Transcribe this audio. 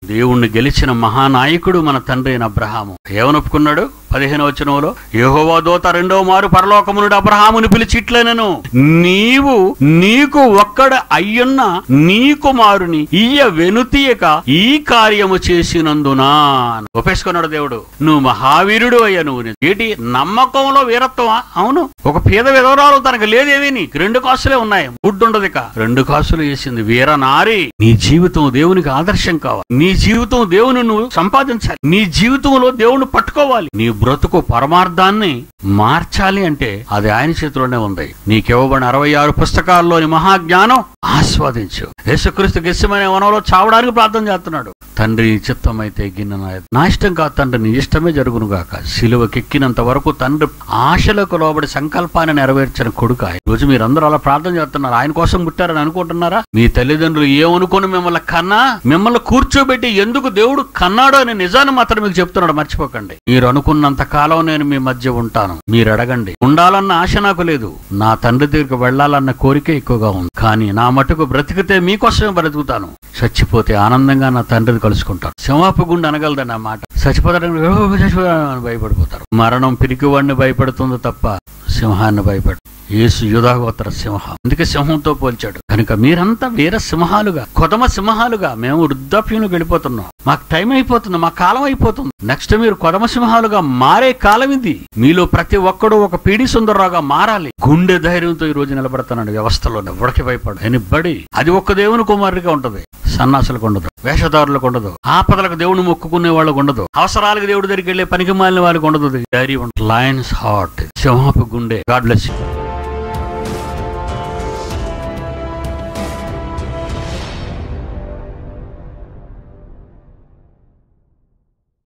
దేవుణ్ణి గెలిచిన మహానాయకుడు మన తండ్రి అయిన అబ్రహాము ఏమని ఒప్పుకున్నాడు పదిహేను వచనంలో యెహోవా దూత రెండో మారు పరలోకము నుండి అబ్రహాముని పిలిచి ఇట్లనెను నీవు నీకు ఒక్కడ అయ్యున్న నీ కుమారుని ఇయ్య వెనుతీయక ఈ కార్యము చేసినందునా అని ఒప్పేసుకున్నాడు దేవుడు నువ్వు మహావీరుడు అయ్యా నువ్వు ఏంటి నమ్మకంలో వీరత్వమా అవును ఒక పేద విధవరాలు తనకు లేదేవి నీకు రెండు కాసులే ఉన్నాయి గుడ్డు ఉండదు ఇక రెండు కాసులు వేసింది వీర నారి నీ జీవితం దేవునికి ఆదర్శం కావాలి నీ జీవితం దేవుని నువ్వు సంపాదించాలి నీ జీవితంలో దేవుని పట్టుకోవాలి నీ బ్రతుకు పరమార్థాన్ని మార్చాలి అంటే అది ఆయన చేతిలోనే ఉంది నీకివ్వబడిన అరవై ఆరు పుస్తకాల్లోని మహాజ్ఞానం ఆస్వాదించు యేసుక్రీస్తు గెస్సమైన వనంలో చావడానికి ప్రార్థన చేస్తున్నాడు తండ్రి నీ చిత్తం అయితే గిన్నె నా- నా ఇష్టం కాదు తండ్రి నీ ఇష్టమే జరుగును గాక సిలువకెక్కినంత వరకు తండ్రి ఆశలకు లోబడి సంకల్పాన్ని నెరవేర్చిన కొడుకు ఆయన రోజు మీరందరూ అలా ప్రార్థన చేస్తున్నారు ఆయన కోసం పుట్టారని అనుకుంటున్నారా మీ తల్లిదండ్రులు ఏమనుకుని మిమ్మల్ని కన్నా మిమ్మల్ని కూర్చోబెట్టి ఎందుకు దేవుడు కన్నాడో అనే నిజాన్ని మాత్రం మీకు చెప్తున్నాడు మర్చిపోకండి మీరు అనుకున్నంత కాలం నేను మీ మధ్య ఉంటాను మీరు అడగండి ఉండాలన్న ఆశ నాకు లేదు నా తండ్రి దగ్గరికి వెళ్ళాలన్న కోరిక ఎక్కువగా ఉంది కానీ నా మటుకు బ్రతికితే మీకోసమే బ్రతుకుతాను చచ్చిపోతే ఆనందంగా నా తండ్రిని కలుసుకుంటాను సింహాపు గుండె అనగలదని ఆ మాట చచ్చిపోతాడని "ఓ, చచ్చిపోతాడని" భయపడిపోతారు మరణం పిరికివాడిని భయపడుతుంది తప్ప సింహాన్ని భయపడు యేసు యుధాగోత్ర సింహం అందుకే సింహంతో పోల్చాడు కనుక మీరంతా వీర సింహాలుగా కొదమ సింహాలుగా మేము వృద్ధాప్యంలోకి వెళ్ళిపోతున్నాం మాకు టైం అయిపోతుంది మా కాలం అయిపోతుంది నెక్స్ట్ మీరు కొదమ సింహాలుగా మారే కాలం ఇది మీలో ప్రతి ఒక్కడు ఒక పీడి సుందరరావుగా మారాలి గుండె ధైర్యంతో ఈ రోజు నిలబడుతున్నాడు వ్యవస్థలో ఎవరికి భయపడు ఎనిబడి అది ఒక్క దేవుని కుమారుడిగా ఉంటది సన్నాసులకు ఉండదు వేషధారులకు ఉండదు ఆపదలకు దేవుని మొక్కుకునే వాళ్ళకు ఉండదు అవసరాలకు దేవుడి దగ్గరికి వెళ్ళే పనికి మాలిన వాళ్ళకి ఉండదు ధైర్యం లయన్స్ హార్ట్ సింహపు గుండె గాడ్ బ్లెస్ యూ